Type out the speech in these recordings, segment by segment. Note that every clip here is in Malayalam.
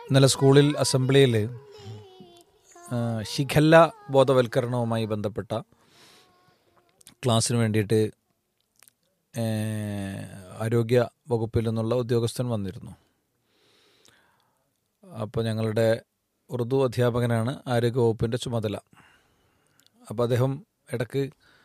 ഇന്നലെ സ്കൂളിൽ അസംബ്ലിയിൽ ശിഖല്ല ബോധവൽക്കരണവുമായി ബന്ധപ്പെട്ട ക്ലാസ്സിന് വേണ്ടിയിട്ട് ഏഹ്, ആരോഗ്യ വകുപ്പിൽ നിന്നുള്ള ഉദ്യോഗസ്ഥൻ വന്നിരുന്നു അപ്പോൾ ഞങ്ങളുടെ ഉറുദു അധ്യാപകനാണ് ആരോഗ്യ വകുപ്പിൻ്റെ ചുമതല അപ്പോൾ അദ്ദേഹം ഇടക്ക്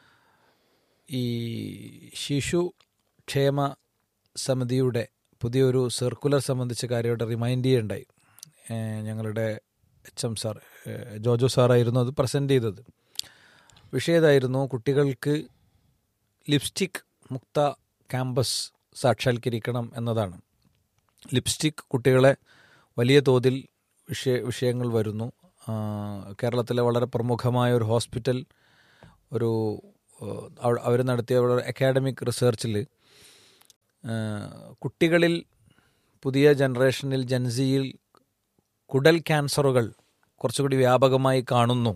ഈ ശിശു ക്ഷേമ സമിതിയുടെ പുതിയൊരു സർക്കുലർ സംബന്ധിച്ച കാര്യമായിട്ട് റിമൈൻഡ് ചെയ്യുണ്ടായി ഏഹ് ഞങ്ങളുടെ എച്ച് എം സാർ ഏഹ് ജോജോ സാറായിരുന്നു അത് പ്രസൻറ്റ് ചെയ്തത് വിഷയം ഇതായിരുന്നു കുട്ടികൾക്ക് ലിപ്സ്റ്റിക് മുക്ത ക്യാമ്പസ് സാക്ഷാത്കരിക്കണം എന്നതാണ് ലിപ്സ്റ്റിക് കുട്ടികളെ വലിയ തോതിൽ വിഷയ വിഷയങ്ങൾ വരുന്നു ആ, കേരളത്തിലെ വളരെ പ്രമുഖമായ ഒരു ഹോസ്പിറ്റൽ ഒരു അവർ നടത്തിയ ഒരു അക്കാഡമിക് റിസർച്ചിൽ കുട്ടികളിൽ പുതിയ ജനറേഷനിൽ ജൻസിയിൽ കുടൽ ക്യാൻസറുകൾ കുറച്ചുകൂടി വ്യാപകമായി കാണുന്നു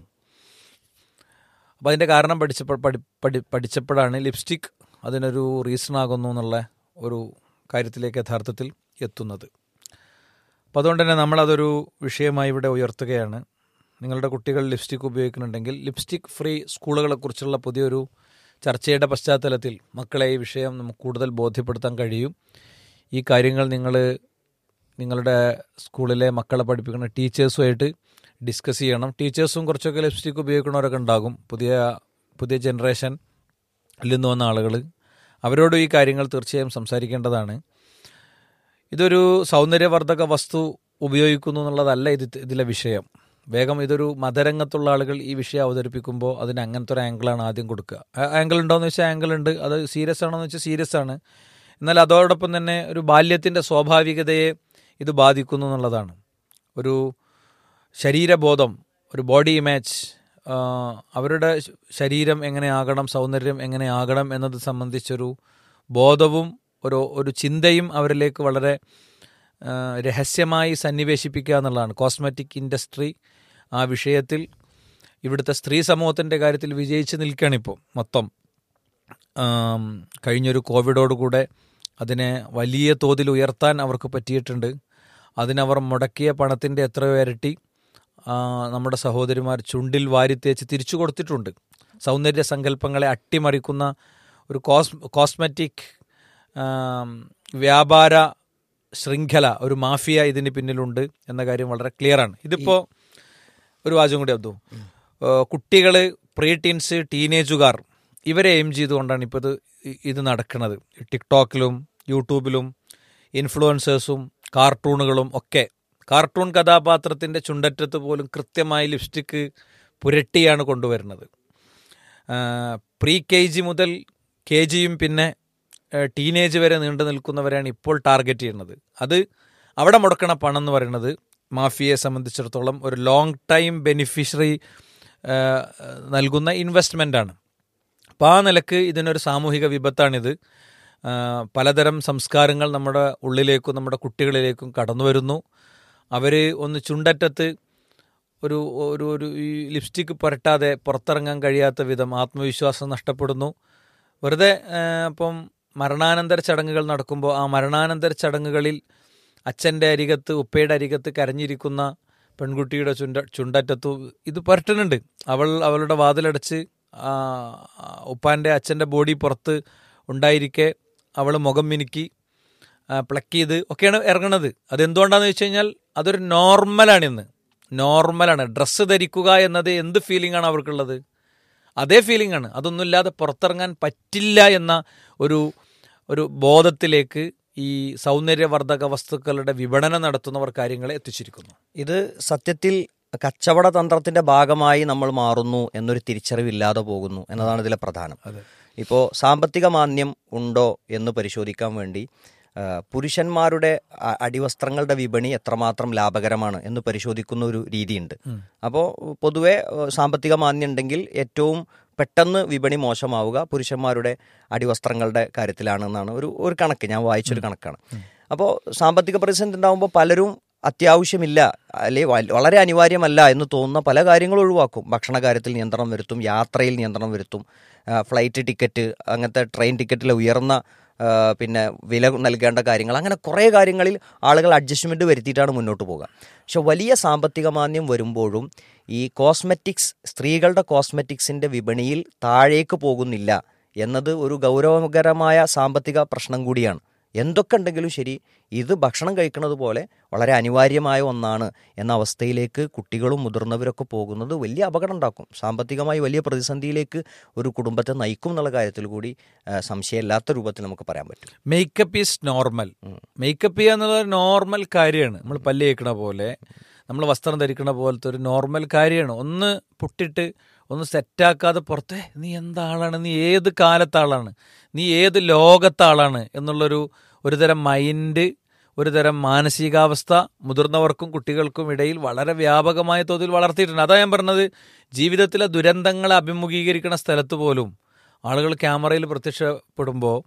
അപ്പോൾ അതിൻ്റെ കാരണം പഠിച്ചപ്പോൾ പഠി പഠി പഠിച്ചപ്പോഴാണ് ലിപ്സ്റ്റിക് അതിനൊരു റീസൺ ആകുന്നു എന്നുള്ള ഒരു കാര്യത്തിലേക്ക് യഥാർത്ഥത്തിൽ എത്തുന്നത് അപ്പോൾ അതുകൊണ്ട് തന്നെ നമ്മളതൊരു വിഷയമായി ഇവിടെ ഉയർത്തുകയാണ് നിങ്ങളുടെ കുട്ടികൾ ലിപ്സ്റ്റിക് ഉപയോഗിക്കുന്നുണ്ടെങ്കിൽ ലിപ്സ്റ്റിക് ഫ്രീ സ്കൂളുകളെക്കുറിച്ചുള്ള പുതിയൊരു ചർച്ചയുടെ പശ്ചാത്തലത്തിൽ മക്കളെ ഈ വിഷയം നമുക്ക് കൂടുതൽ ബോധ്യപ്പെടുത്താൻ കഴിയും ഈ കാര്യങ്ങൾ നിങ്ങൾ നിങ്ങളുടെ സ്കൂളിലെ മക്കളെ പഠിപ്പിക്കുന്ന ടീച്ചേഴ്സുമായിട്ട് ഡിസ്കസ് ചെയ്യണം ടീച്ചേഴ്സും കുറച്ചൊക്കെ ലിപ്സ്റ്റിക് ഉപയോഗിക്കുന്നവരൊക്കെ ഉണ്ടാകും പുതിയ പുതിയ ജനറേഷനിൽ നിന്ന് വന്ന ആളുകൾ അവരോടും ഈ കാര്യങ്ങൾ തീർച്ചയായും സംസാരിക്കേണ്ടതാണ് ഇതൊരു സൗന്ദര്യവർദ്ധക വസ്തു ഉപയോഗിക്കുന്നു എന്നുള്ളതല്ല ഇത് ഇതിലെ വിഷയം വേഗം ഇതൊരു മതരംഗത്തുള്ള ആളുകൾ ഈ വിഷയം അവതരിപ്പിക്കുമ്പോൾ അതിന് അങ്ങനത്തെ ഒരു ആംഗിളാണ് ആദ്യം കൊടുക്കുക ആംഗിൾ ഉണ്ടോയെന്ന് വെച്ചാൽ ആംഗിൾ ഉണ്ട് അത് സീരിയസ് ആണോ എന്ന് വെച്ചാൽ സീരിയസ് ആണ് എന്നാൽ അതോടൊപ്പം തന്നെ ഒരു ബാല്യത്തിൻ്റെ സ്വാഭാവികതയെ ഇത് ബാധിക്കുന്നു എന്നുള്ളതാണ് ഒരു ശരീരബോധം ഒരു ബോഡി ഇമേജ് ആ, അവരുടെ ശ- ശരീരം എങ്ങനെയാകണം സൗന്ദര്യം എങ്ങനെയാകണം എന്നത് സംബന്ധിച്ചൊരു ബോധവും ഒരു ഒരു ചിന്തയും അവരിലേക്ക് വളരെ ആ, രഹസ്യമായി സന്നിവേശിപ്പിക്കുക എന്നുള്ളതാണ് കോസ്മെറ്റിക് ഇൻഡസ്ട്രി ആ വിഷയത്തിൽ ഇവിടുത്തെ സ്ത്രീ സമൂഹത്തിൻ്റെ കാര്യത്തിൽ വിജയിച്ച് നിൽക്കുകയാണിപ്പോൾ മൊത്തം ആം, കഴിഞ്ഞൊരു കോവിഡോടുകൂടെ അതിനെ വലിയ തോതിൽ ഉയർത്താൻ അവർക്ക് പറ്റിയിട്ടുണ്ട് അതിനവർ മുടക്കിയ പണത്തിൻ്റെ എത്രയോ ഇരട്ടി ആ, നമ്മുടെ സഹോദരിമാർ ചുണ്ടിൽ വാരിത്തേച്ച് തിരിച്ചു കൊടുത്തിട്ടുണ്ട് സൗന്ദര്യ സങ്കല്പങ്ങളെ അട്ടിമറിക്കുന്ന ഒരു കോസ് കോസ്മെറ്റിക് ആം, വ്യാപാര ശൃംഖല ഒരു മാഫിയ ഇതിന് പിന്നിലുണ്ട് എന്ന കാര്യം വളരെ ക്ലിയറാണ് ഇതിപ്പോൾ ഒരു വാചകം കൂടി അബ്ദു കുട്ടികൾ പ്രീ ടീൻസ് ടീനേജുകാർ ഇവരെ എയിം ചെയ്തുകൊണ്ടാണ് ഇപ്പോൾ ഇത് ഇത് നടക്കുന്നത് ടിക്ടോക്കിലും യൂട്യൂബിലും ഇൻഫ്ലുവൻസേഴ്സും കാർട്ടൂണുകളും ഒക്കെ കാർട്ടൂൺ കഥാപാത്രത്തിൻ്റെ ചുണ്ടറ്റത്ത് പോലും കൃത്യമായി ലിപ്സ്റ്റിക്ക് പുരട്ടിയാണ് കൊണ്ടുവരുന്നത് പ്രീ കെ ജി മുതൽ കെ ജിയും പിന്നെ ടീനേജ് വരെ നീണ്ടു നിൽക്കുന്നവരെയാണ് ഇപ്പോൾ ടാർഗറ്റ് ചെയ്യുന്നത് അത് അവിടെ മുടക്കണ പണം എന്ന് പറയുന്നത് മാഫിയയെ സംബന്ധിച്ചിടത്തോളം ഒരു ലോങ് ടൈം ബെനിഫിഷ്യറി നൽകുന്ന ഇൻവെസ്റ്റ്മെൻ്റ് ആണ് അപ്പോൾ ആ നിലക്ക് ഇതിനൊരു സാമൂഹിക വിപത്താണിത് ആ, പലതരം സംസ്കാരങ്ങൾ നമ്മുടെ ഉള്ളിലേക്കും നമ്മുടെ കുട്ടികളിലേക്കും കടന്നു വരുന്നു അവർ ഒന്ന് ചുണ്ടറ്റത്ത് ഒരു ഒരു ഒരു ഈ ലിപ്സ്റ്റിക്ക് പുരട്ടാതെ പുറത്തിറങ്ങാൻ കഴിയാത്ത വിധം ആത്മവിശ്വാസം നഷ്ടപ്പെടുന്നു വെറുതെ ആ, ഇപ്പം മരണാനന്തര ചടങ്ങുകൾ നടക്കുമ്പോൾ ആ മരണാനന്തര ചടങ്ങുകളിൽ അച്ഛൻ്റെ അരികത്ത് ഉപ്പയുടെ അരികത്ത് കരഞ്ഞിരിക്കുന്ന പെൺകുട്ടിയുടെ ചുണ്ട ചുണ്ടറ്റത്തു ഇത് പുരട്ടുന്നുണ്ട് അവൾ അവളുടെ വാതിലടച്ച് ആ, ഉപ്പാൻ്റെ അച്ഛൻ്റെ ബോഡി പുറത്ത് ഉണ്ടായിരിക്കെ അവൾ മുഖം മിനുക്കി പ്ലക്ക് ചെയ്ത് ഒക്കെയാണ് ഇറങ്ങണത് അതെന്തുകൊണ്ടാണെന്ന് വെച്ച് കഴിഞ്ഞാൽ അതൊരു നോർമലാണ് ഇന്ന് നോർമലാണ് ഡ്രസ്സ് ധരിക്കുക എന്നത് എന്ത് ഫീലിംഗ് ആണ് അവർക്കുള്ളത് അതേ ഫീലിംഗ് ആണ് അതൊന്നുമില്ലാതെ പുറത്തിറങ്ങാൻ പറ്റില്ല എന്ന ഒരു ഒരു ബോധത്തിലേക്ക് ഈ സൗന്ദര്യവർദ്ധക വസ്തുക്കളുടെ വിപണനം നടത്തുന്നവർ കാര്യങ്ങളെ എത്തിച്ചിരിക്കുന്നു ഇത് സത്യത്തിൽ കച്ചവട തന്ത്രത്തിന്റെ ഭാഗമായി നമ്മൾ മാറുന്നു എന്നൊരു തിരിച്ചറിവില്ലാതെ പോകുന്നു എന്നതാണ് ഇതിലെ പ്രധാനം ഇപ്പോൾ സാമ്പത്തിക മാന്യം ഉണ്ടോ എന്ന് പരിശോധിക്കാൻ വേണ്ടി ആ, പുരുഷന്മാരുടെ അ- അടിവസ്ത്രങ്ങളുടെ വിപണി എത്രമാത്രം ലാഭകരമാണ് എന്ന് പരിശോധിക്കുന്ന ഒരു രീതിയുണ്ട് അപ്പോൾ പൊതുവെ ഏ, സാമ്പത്തിക മാന്യം ഉണ്ടെങ്കിൽ ഏറ്റവും പെട്ടെന്ന് വിപണി മോശമാവുക പുരുഷന്മാരുടെ അടിവസ്ത്രങ്ങളുടെ കാര്യത്തിലാണെന്നാണ് ഒരു ഒരു കണക്ക് ഞാൻ വായിച്ചൊരു കണക്കാണ് അപ്പോൾ സാമ്പത്തിക പ്രതിസന്ധി ഉണ്ടാകുമ്പോൾ പലരും അത്യാവശ്യമില്ല അല്ലെ വ- വളരെ അനിവാര്യമല്ല എന്ന് തോന്നുന്ന പല കാര്യങ്ങളും ഒഴിവാക്കും ഭക്ഷണ കാര്യത്തിൽ നിയന്ത്രണം വരുത്തും യാത്രയിൽ നിയന്ത്രണം വരുത്തും ആ, ഫ്ലൈറ്റ് ടിക്കറ്റ് അങ്ങനത്തെ ട്രെയിൻ ടിക്കറ്റിലെ ഉയർന്ന ആ, പിന്നെ വില നൽകേണ്ട കാര്യങ്ങൾ അങ്ങനെ കുറേ കാര്യങ്ങളിൽ ആളുകൾ അഡ്ജസ്റ്റ്മെൻറ്റ് വരുത്തിയിട്ടാണ് മുന്നോട്ട് പോകുക പക്ഷെ വലിയ സാമ്പത്തിക മാന്യം വരുമ്പോഴും ഈ കോസ്മെറ്റിക്സ് സ്ത്രീകളുടെ കോസ്മെറ്റിക്സിൻ്റെ വിപണിയിൽ താഴേക്ക് പോകുന്നില്ല എന്നത് ഒരു ഗൗരവകരമായ സാമ്പത്തിക പ്രശ്നം കൂടിയാണ് എന്തൊക്കെ ഉണ്ടെങ്കിലും ശരി ഇത് ഭക്ഷണം കഴിക്കുന്നത് പോലെ വളരെ അനിവാര്യമായ ഒന്നാണ് എന്ന അവസ്ഥയിലേക്ക് കുട്ടികളും മുതിർന്നവരൊക്കെ പോകുന്നത് വലിയ അപകടം ഉണ്ടാക്കും സാമ്പത്തികമായി വലിയ പ്രതിസന്ധിയിലേക്ക് ഒരു കുടുംബത്തെ നയിക്കും എന്നുള്ള കാര്യത്തിൽ കൂടി ആ, സംശയമില്ലാത്ത രൂപത്തിൽ നമുക്ക് പറയാൻ പറ്റും മേക്കപ്പ് ഈസ് നോർമൽ മേക്കപ്പ് ചെയ്യുക എന്നുള്ളത് നോർമൽ കാര്യമാണ് നമ്മൾ പല്ല് തേക്കണ പോലെ നമ്മൾ വസ്ത്രം ധരിക്കണ പോലത്തെ ഒരു നോർമൽ കാര്യമാണ് ഒന്ന് പുട്ടിട്ട് ഒന്ന് സെറ്റാക്കാതെ പുറത്തെ നീ എന്താളാണ് നീ ഏത് കാലത്താളാണ് നീ ഏത് ലോകത്താളാണ് എന്നുള്ളൊരു ഒരു തരം മൈൻഡ് ഒരു തരം മാനസികാവസ്ഥ മുതിർന്നവർക്കും കുട്ടികൾക്കും ഇടയിൽ വളരെ വ്യാപകമായ തോതിൽ വളർത്തിയിട്ടുണ്ട് അതാ ഞാൻ പറഞ്ഞത് ജീവിതത്തിലെ ദുരന്തങ്ങളെ അഭിമുഖീകരിക്കുന്ന സ്ഥലത്ത് പോലും ആളുകൾ ക്യാമറയിൽ പ്രത്യക്ഷപ്പെടുമ്പോൾ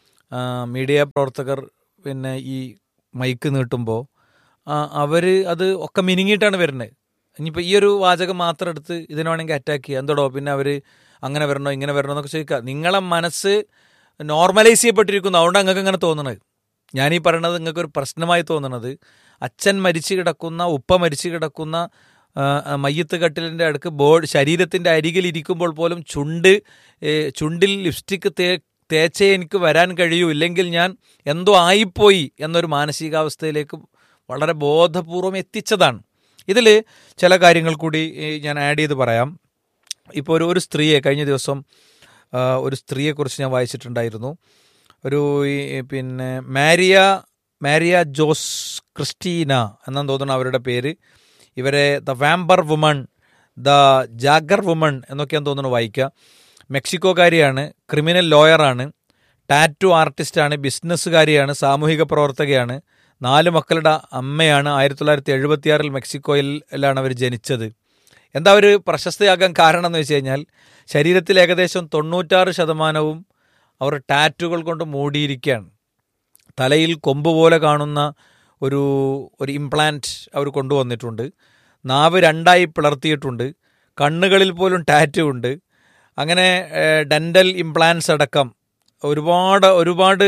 മീഡിയ പ്രവർത്തകർ പിന്നെ ഈ മൈക്ക് നീട്ടുമ്പോൾ അവർ അത് ഒക്കെ മിനുങ്ങിയിട്ടാണ് വരുന്നത് ഇനിയിപ്പോൾ ഈ ഒരു വാചകം മാത്രം എടുത്ത് ഇതിനെ വേണമെങ്കിൽ അറ്റാക്ക് ചെയ്യുക എന്തോടോ പിന്നെ അവർ അങ്ങനെ വരണോ ഇങ്ങനെ വരണോ എന്നൊക്കെ ചോദിക്കുക നിങ്ങളെ മനസ്സ് നോർമലൈസ് ചെയ്യപ്പെട്ടിരിക്കുന്നു അതുകൊണ്ട് നിങ്ങൾക്ക് അങ്ങനെ തോന്നണത് ഞാനീ പറയണത് നിങ്ങൾക്ക് ഒരു പ്രശ്നമായി തോന്നണത് അച്ഛൻ മരിച്ചു കിടക്കുന്ന ഉപ്പ മരിച്ചു കിടക്കുന്ന ആ, ആ, മയ്യത്ത് കട്ടിലിൻ്റെ അടുക്ക് ബോഡ് ശരീരത്തിൻ്റെ അരികിൽ ഇരിക്കുമ്പോൾ പോലും ചുണ്ട് ഏ, ചുണ്ടിൽ ലിപ്സ്റ്റിക്ക് തേ തേച്ചേ എനിക്ക് വരാൻ കഴിയൂ ഇല്ലെങ്കിൽ ഞാൻ എന്തോ ആയിപ്പോയി എന്നൊരു മാനസികാവസ്ഥയിലേക്ക് വളരെ ബോധപൂർവം എത്തിച്ചതാണ് ഇതിൽ ചില കാര്യങ്ങൾ കൂടി ഏ, ഞാൻ ആഡ് ചെയ്ത് പറയാം ഇപ്പോൾ ഒരു ഒരു സ്ത്രീയെ കഴിഞ്ഞ ദിവസം ആ, ഒരു സ്ത്രീയെക്കുറിച്ച് ഞാൻ വായിച്ചിട്ടുണ്ടായിരുന്നു ഒരു ഈ പിന്നെ മാരിയ മാരിയ ജോസ് ക്രിസ്റ്റീന എന്നാണ് തോന്നുന്നു അവരുടെ പേര് ഇവരെ the vamper woman the jagger woman എന്നൊക്കെയാണ് തോന്നുന്നു വായിക്കുക മെക്സിക്കോക്കാരിയാണ് ക്രിമിനൽ ലോയറാണ് ടാറ്റു ആർട്ടിസ്റ്റാണ് ബിസിനസ്സുകാരിയാണ് സാമൂഹിക പ്രവർത്തകയാണ് നാല് മക്കളുടെ അമ്മയാണ് ആയിരത്തി തൊള്ളായിരത്തി എഴുപത്തിയാറിൽ മെക്സിക്കോയിലാണ് അവർ ജനിച്ചത് എന്താ ഒരു പ്രശസ്തയാകാൻ കാരണം എന്ന് വെച്ച് കഴിഞ്ഞാൽ ശരീരത്തിൽ ഏകദേശം തൊണ്ണൂറ്റാറ് ശതമാനവും അവർ ടാറ്റുകൾ കൊണ്ട് മൂടിയിരിക്കുകയാണ് തലയിൽ കൊമ്പ് പോലെ കാണുന്ന ഒരു ഒരു ഇംപ്ലാന്റ് അവർ കൊണ്ടുവന്നിട്ടുണ്ട് നാവ് രണ്ടായി പിളർത്തിയിട്ടുണ്ട് കണ്ണുകളിൽ പോലും ടാറ്റു ഉണ്ട് അങ്ങനെ ഡെൻ്റൽ ഇംപ്ലാന്റ്സ് അടക്കം ഒരുപാട് ഒരുപാട്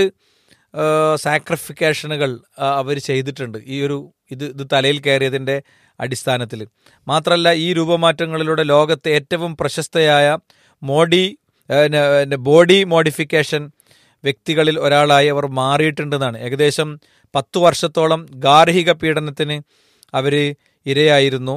സാക്രിഫിക്കേഷനുകൾ അവർ ചെയ്തിട്ടുണ്ട് ഈ ഒരു ഇത് ഇത് തലയിൽ കയറിയതിൻ്റെ അടിസ്ഥാനത്തിൽ മാത്രമല്ല ഈ രൂപമാറ്റങ്ങളിലൂടെ ലോകത്തെ ഏറ്റവും പ്രശസ്തയായ മോഡി ബോഡി മോഡിഫിക്കേഷൻ വ്യക്തികളിൽ ഒരാളായി അവർ മാറിയിട്ടുണ്ടെന്നാണ് ഏകദേശം പത്തു വർഷത്തോളം ഗാർഹിക പീഡനത്തിന് അവർ ഇരയായിരുന്നു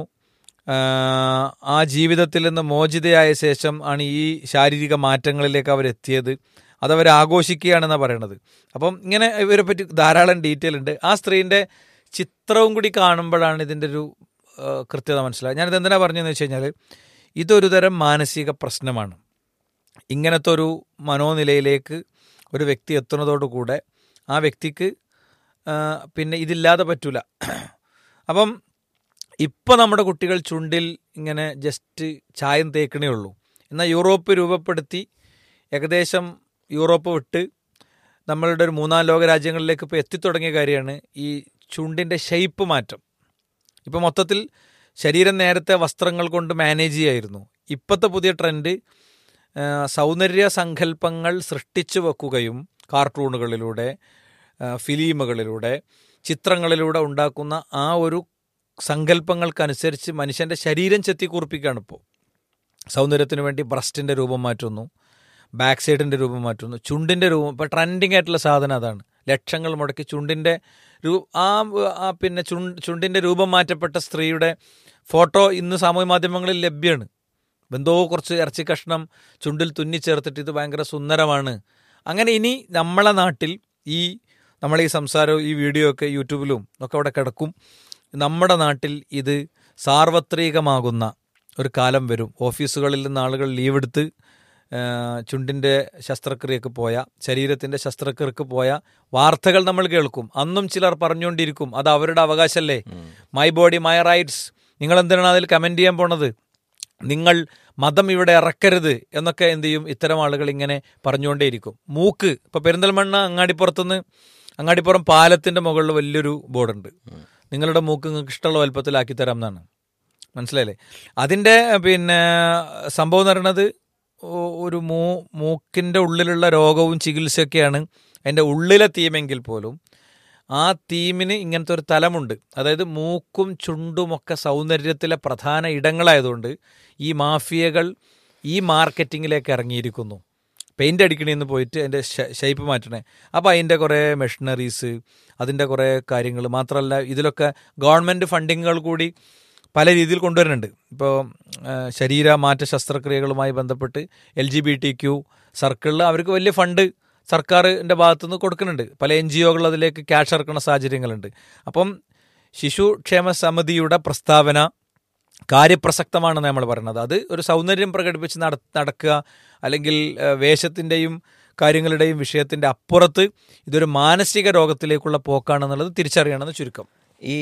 ആഹ് ആ ജീവിതത്തിൽ നിന്ന് മോചിതയായ ശേഷം ആണ് ഈ ശാരീരിക മാറ്റങ്ങളിലേക്ക് അവരെത്തിയത് അതവർ ആഘോഷിക്കുകയാണെന്നാണ് പറയണത് അപ്പം ഇങ്ങനെ ഇവരെ പറ്റി ധാരാളം ഡീറ്റെയിൽ ഉണ്ട് ആ സ്ത്രീൻ്റെ ചിത്രവും കൂടി കാണുമ്പോഴാണ് ഇതിൻ്റെ ഒരു ആഹ് കൃത്യത മനസ്സിലായത് ഞാനിത് എന്തിനാ പറഞ്ഞതെന്ന് വെച്ച് കഴിഞ്ഞാൽ ഇതൊരു തരം മാനസിക പ്രശ്നമാണ് ഇങ്ങനത്തെ ഒരു മനോനിലയിലേക്ക് ഒരു വ്യക്തി എത്തുന്നതോടുകൂടെ ആ വ്യക്തിക്ക് ആ, പിന്നെ ഇതില്ലാതെ പറ്റൂല അപ്പം ഇപ്പം നമ്മുടെ കുട്ടികൾ ചുണ്ടിൽ ഇങ്ങനെ ജസ്റ്റ് ചായം തേക്കണേ ഉള്ളൂ എന്നാൽ യൂറോപ്പ് രൂപപ്പെടുത്തി ഏകദേശം യൂറോപ്പ് വിട്ട് നമ്മളുടെ ഒരു മൂന്നാം ലോക രാജ്യങ്ങളിലേക്ക് ഇപ്പോൾ എത്തിത്തുടങ്ങിയ കാര്യമാണ് ഈ ചുണ്ടിൻ്റെ ഷെയ്പ്പ് മാറ്റം ഇപ്പം മൊത്തത്തിൽ ശരീരം നേരത്തെ വസ്ത്രങ്ങൾ കൊണ്ട് മാനേജ് ചെയ്യായിരുന്നു ഇപ്പോഴത്തെ പുതിയ ട്രെൻഡ് ആ, സൗന്ദര്യ സങ്കല്പങ്ങൾ സൃഷ്ടിച്ചു വെക്കുകയും കാർട്ടൂണുകളിലൂടെ ആ, ഫിലിമുകളിലൂടെ ചിത്രങ്ങളിലൂടെ ഉണ്ടാക്കുന്ന ആ ഒരു സങ്കല്പങ്ങൾക്കനുസരിച്ച് മനുഷ്യൻ്റെ ശരീരം ചെത്തിക്കൂർപ്പിക്കുകയാണ് ഇപ്പോൾ സൗന്ദര്യത്തിന് വേണ്ടി ബ്രസ്റ്റിൻ്റെ രൂപം മാറ്റുന്നു ബാക്ക് സൈഡിൻ്റെ രൂപം മാറ്റുന്നു ചുണ്ടിൻ്റെ രൂപം ഇപ്പോൾ ട്രെൻഡിങ് ആയിട്ടുള്ള സാധനം അതാണ് ലക്ഷങ്ങൾ മുടക്കി ചുണ്ടിൻ്റെ രൂ ആ ആ പിന്നെ ചുണ്ട് ചുണ്ടിൻ്റെ രൂപം മാറ്റപ്പെട്ട സ്ത്രീയുടെ ഫോട്ടോ ഇന്ന് സാമൂഹ്യ മാധ്യമങ്ങളിൽ ലഭ്യമാണ് എന്തോ കുറച്ച് ഇറച്ചി കഷ്ണം ചുണ്ടിൽ തുന്നിച്ചേർത്തിട്ട് ഇത് ഭയങ്കര സുന്ദരമാണ് അങ്ങനെ ഇനി നമ്മളെ നാട്ടിൽ ഈ നമ്മളെ ഈ സംസാരവും ഈ വീഡിയോ ഒക്കെ യൂട്യൂബിലും ഒക്കെ അവിടെ കിടക്കും നമ്മുടെ നാട്ടിൽ ഇത് സാർവത്രികമാകുന്ന ഒരു കാലം വരും ഓഫീസുകളിൽ നിന്ന് ആളുകൾ ലീവ് എടുത്ത് ആ, ചുണ്ടിൻ്റെ ശസ്ത്രക്രിയക്ക് പോയ ശരീരത്തിൻ്റെ ശസ്ത്രക്രിയക്ക് പോയ വാർത്തകൾ നമ്മൾ കേൾക്കും അന്നും ചിലർ പറഞ്ഞുകൊണ്ടിരിക്കും അത് അവരുടെ അവകാശമല്ലേ മൈ ബോഡി മൈ റൈറ്റ്സ് നിങ്ങൾ എന്തിനാണ് അതിൽ കമൻറ്റ് ചെയ്യാൻ പോണത് നിങ്ങൾ മതം ഇവിടെ ഇറക്കരുത് എന്നൊക്കെ എന്ത് ചെയ്യും ഇത്തരം ആളുകൾ ഇങ്ങനെ പറഞ്ഞുകൊണ്ടേയിരിക്കും മൂക്ക് ഇപ്പൊ പെരിന്തൽമണ്ണ അങ്ങാടിപ്പുറത്തുനിന്ന് അങ്ങാടിപ്പുറം പാലത്തിന്റെ മുകളിൽ വലിയൊരു ബോർഡുണ്ട് നിങ്ങളുടെ മൂക്ക് നിങ്ങൾക്ക് ഇഷ്ടമുള്ള വലുപ്പത്തിലാക്കി തരാം എന്നാണ് മനസ്സിലായില്ലേ അതിൻ്റെ പിന്നെ സംഭവം എന്ന് പറയുന്നത് ഒ- ഒരു മൂ മൂക്കിൻ്റെ ഉള്ളിലുള്ള രോഗവും ചികിത്സയൊക്കെയാണ് അതിൻ്റെ ഉള്ളിലെ തീമെങ്കിൽ പോലും ആ തീമിന് ഇങ്ങനത്തെ ഒരു തലമുണ്ട് അതായത് മൂക്കും ചുണ്ടും ഒക്കെ സൗന്ദര്യത്തിലെ പ്രധാന ഇടങ്ങളായതുകൊണ്ട് ഈ മാഫിയകൾ ഈ മാർക്കറ്റിങ്ങിലേക്ക് ഇറങ്ങിയിരിക്കുന്നു പെയിൻ്റ് അടിക്കണേന്ന് പോയിട്ട് അതിൻ്റെ ഷേപ്പ് മാറ്റണേ അപ്പോൾ അതിൻ്റെ കുറേ മെഷീനറീസ് അതിൻ്റെ കുറേ കാര്യങ്ങൾ മാത്രമല്ല ഇതിലൊക്കെ ഗവൺമെൻറ് ഫണ്ടിങ്ങുകൾ കൂടി പല രീതിയിൽ കൊണ്ടുവരുന്നുണ്ട് ഇപ്പോൾ ശരീര മാറ്റ ശസ്ത്രക്രിയകളുമായി ബന്ധപ്പെട്ട് L G B T Q സർക്കിളിൽ അവർക്ക് വലിയ ഫണ്ട് സർക്കാരിൻ്റെ ഭാഗത്തുനിന്ന് കൊടുക്കുന്നുണ്ട് പല എൻ ജി ഒകൾ അതിലേക്ക് ക്യാഷ് ഇറക്കുന്ന സാഹചര്യങ്ങളുണ്ട് അപ്പം ശിശു ക്ഷേമ സമിതിയുടെ പ്രസ്താവന കാര്യപ്രസക്തമാണെന്ന് നമ്മൾ പറയുന്നത് അത് ഒരു സൗന്ദര്യം പ്രകടിപ്പിച്ച് നട നടക്കുക അല്ലെങ്കിൽ ഏഹ്, വേഷത്തിൻ്റെയും കാര്യങ്ങളുടെയും വിഷയത്തിൻ്റെ അപ്പുറത്ത് ഇതൊരു മാനസിക രോഗത്തിലേക്കുള്ള പോക്കാണെന്നുള്ളത് തിരിച്ചറിയണമെന്ന് ചുരുക്കം ഈ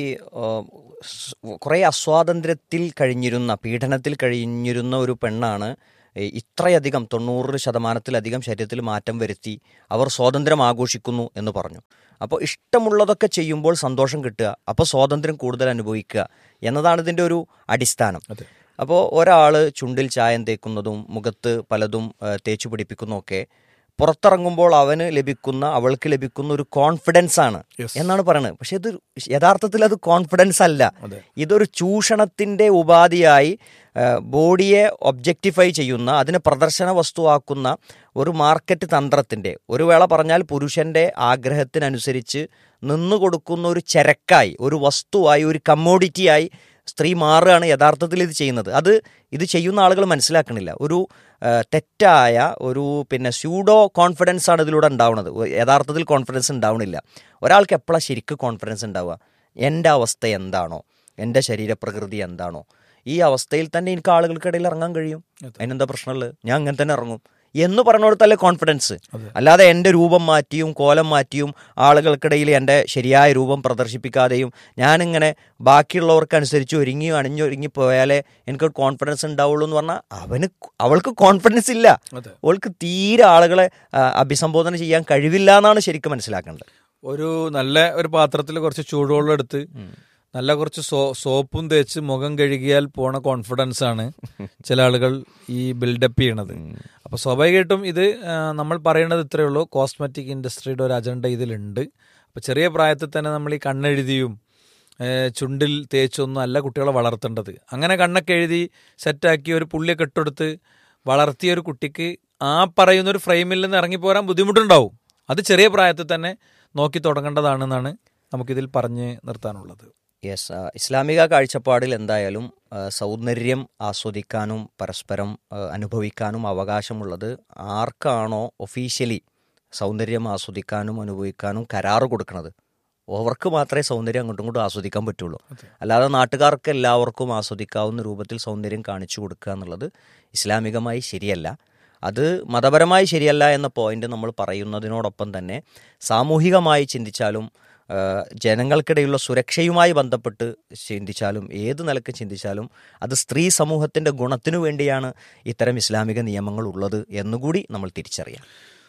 കുറേ അസ്വാതന്ത്ര്യത്തിൽ കഴിഞ്ഞിരുന്ന പീഡനത്തിൽ കഴിഞ്ഞിരുന്ന ഒരു പെണ്ണാണ് ഈ ഇത്രയധികം തൊണ്ണൂറ് ശതമാനത്തിലധികം ശരീരത്തിൽ മാറ്റം വരുത്തി അവർ സ്വാതന്ത്ര്യം ആഘോഷിക്കുന്നു എന്ന് പറഞ്ഞു അപ്പോൾ ഇഷ്ടമുള്ളതൊക്കെ ചെയ്യുമ്പോൾ സന്തോഷം കിട്ടുക അപ്പോൾ സ്വാതന്ത്ര്യം കൂടുതൽ അനുഭവിക്കുക എന്നതാണ് ഇതിൻ്റെ ഒരു അടിസ്ഥാനം അതെ. അപ്പോൾ ഒരാൾ ചുണ്ടിൽ ചായം തേക്കുന്നതും മുഖത്ത് പലതും ഏഹ്, തേച്ചു പിടിപ്പിക്കുന്നതൊക്കെ പുറത്തിറങ്ങുമ്പോൾ അവന് ലഭിക്കുന്ന അവൾക്ക് ലഭിക്കുന്ന ഒരു കോൺഫിഡൻസ് ആണ് Yes. എന്നാണ് പറയുന്നത് പക്ഷെ ഇത് യഥാർത്ഥത്തിൽ അത് കോൺഫിഡൻസ് അല്ല അതെ. ഇതൊരു ചൂഷണത്തിന്റെ ഉപാധിയായി ആ, ബോഡിയെ ഒബ്ജക്റ്റിഫൈ ചെയ്യുന്ന അതിനെ പ്രദർശന വസ്തുവാക്കുന്ന ഒരു മാർക്കറ്റ് തന്ത്രത്തിന്റെ ഒരു വേള പറഞ്ഞാൽ പുരുഷന്റെ ആഗ്രഹത്തിനനുസരിച്ച് നിന്നു കൊടുക്കുന്ന ഒരു ചരക്കായി ഒരു വസ്തുവായി ഒരു കമ്മോഡിറ്റിയായി സ്ത്രീ മാറുകയാണ് യഥാർത്ഥത്തിൽ ഇത് ചെയ്യുന്നത് അത് ഇത് ചെയ്യുന്ന ആളുകൾ മനസ്സിലാക്കണില്ല ഒരു ആ, തെറ്റായ ഒരു പിന്നെ സ്യൂഡോ കോൺഫിഡൻസ് ആണ് ഇതിലൂടെ ഉണ്ടാവുന്നത് യഥാർത്ഥത്തിൽ കോൺഫിഡൻസ് ഉണ്ടാവണില്ല ഒരാൾക്ക് എപ്പോഴാണ് ശരിക്കും കോൺഫിഡൻസ് ഉണ്ടാവുക എൻ്റെ അവസ്ഥ എന്താണോ എൻ്റെ ശരീരപ്രകൃതി എന്താണോ ഈ അവസ്ഥയിൽ തന്നെ എനിക്ക് ആളുകൾക്കിടയിൽ ഇറങ്ങാൻ കഴിയും അതിനെന്താ പ്രശ്നമുള്ളത് ഞാൻ അങ്ങനെ തന്നെ ഇറങ്ങും എന്ന് പറഞ്ഞിടത്തല്ലേ കോൺഫിഡൻസ് അതെ. അല്ലാതെ എൻ്റെ രൂപം മാറ്റിയും കോലം മാറ്റിയും ആളുകൾക്കിടയിൽ എൻ്റെ ശരിയായ രൂപം പ്രദർശിപ്പിക്കാതെയും ഞാനിങ്ങനെ ബാക്കിയുള്ളവർക്കനുസരിച്ച് ഒരുങ്ങി അണിഞ്ഞൊരുങ്ങി പോയാലേ എനിക്ക് കോൺഫിഡൻസ് ഉണ്ടാവുള്ളൂ എന്ന് പറഞ്ഞാൽ അവന് അവൾക്ക് കോൺഫിഡൻസ് ഇല്ല അതെ അവൾക്ക് തീരെ ആളുകളെ ആ, അഭിസംബോധന ചെയ്യാൻ കഴിവില്ല എന്നാണ് ശരിക്കും മനസ്സിലാക്കേണ്ടത് ഒരു നല്ല ഒരു പാത്രത്തിൽ കുറച്ച് ചൂടുവെള്ളം എടുത്ത് നല്ല കുറച്ച് സോ സോപ്പും തേച്ച് മുഖം കഴുകിയാൽ പോണ കോൺഫിഡൻസ് ആണ് ചില ആളുകൾ ഈ ബിൽഡപ്പ് ചെയ്യണത് അപ്പോൾ സ്വാഭാവികമായിട്ടും ഇത് ആ, നമ്മൾ പറയണത് ഇത്രയേ ഉള്ളൂ കോസ്മെറ്റിക് ഇൻഡസ്ട്രിയുടെ ഒരു അജണ്ട ഇതിലുണ്ട് അപ്പോൾ ചെറിയ പ്രായത്തിൽ തന്നെ നമ്മൾ ഈ കണ്ണെഴുതിയും ഏ, ചുണ്ടിൽ തേച്ചൊന്നും അല്ല കുട്ടികളെ വളർത്തേണ്ടത് അങ്ങനെ കണ്ണൊക്കെ എഴുതി സെറ്റാക്കി ഒരു പുള്ളിയൊക്കെ ഇട്ടെടുത്ത് വളർത്തിയ ഒരു കുട്ടിക്ക് ആ പറയുന്ന ഒരു ഫ്രെയിമിൽ നിന്ന് ഇറങ്ങിപ്പോരാൻ ബുദ്ധിമുട്ടുണ്ടാവും അത് ചെറിയ പ്രായത്തിൽ തന്നെ നോക്കി തുടങ്ങേണ്ടതാണെന്നാണ് നമുക്കിതിൽ പറഞ്ഞ് നിർത്താനുള്ളത് യെസ് ഇസ്ലാമിക കാഴ്ചപ്പാടിൽ എന്തായാലും ആ, സൗന്ദര്യം ആസ്വദിക്കാനും പരസ്പരം ആ, അനുഭവിക്കാനും അവകാശമുള്ളത് ആർക്കാണോ ഒഫീഷ്യലി സൗന്ദര്യം ആസ്വദിക്കാനും അനുഭവിക്കാനും കരാറ് കൊടുക്കുന്നത് അവർക്ക് മാത്രമേ സൗന്ദര്യം അങ്ങോട്ടും ഇങ്ങോട്ടും ആസ്വദിക്കാൻ പറ്റുള്ളൂ അല്ലാതെ നാട്ടുകാർക്ക് എല്ലാവർക്കും ആസ്വദിക്കാവുന്ന രൂപത്തിൽ സൗന്ദര്യം കാണിച്ചു കൊടുക്കുക എന്നുള്ളത് ഇസ്ലാമികമായി ശരിയല്ല അത് മതപരമായി ശരിയല്ല എന്ന പോയിന്റ് നമ്മൾ പറയുന്നതിനോടൊപ്പം തന്നെ സാമൂഹികമായി ചിന്തിച്ചാലും ആ, ജനങ്ങൾക്കിടയിലുള്ള സുരക്ഷയുമായി ബന്ധപ്പെട്ട് ചിന്തിച്ചാലും ഏത് നിലക്ക് ചിന്തിച്ചാലും അത് സ്ത്രീ സമൂഹത്തിൻ്റെ ഗുണത്തിനു വേണ്ടിയാണ് ഇത്തരം ഇസ്ലാമിക നിയമങ്ങൾ ഉള്ളത് എന്നുകൂടി നമ്മൾ തിരിച്ചറിയാം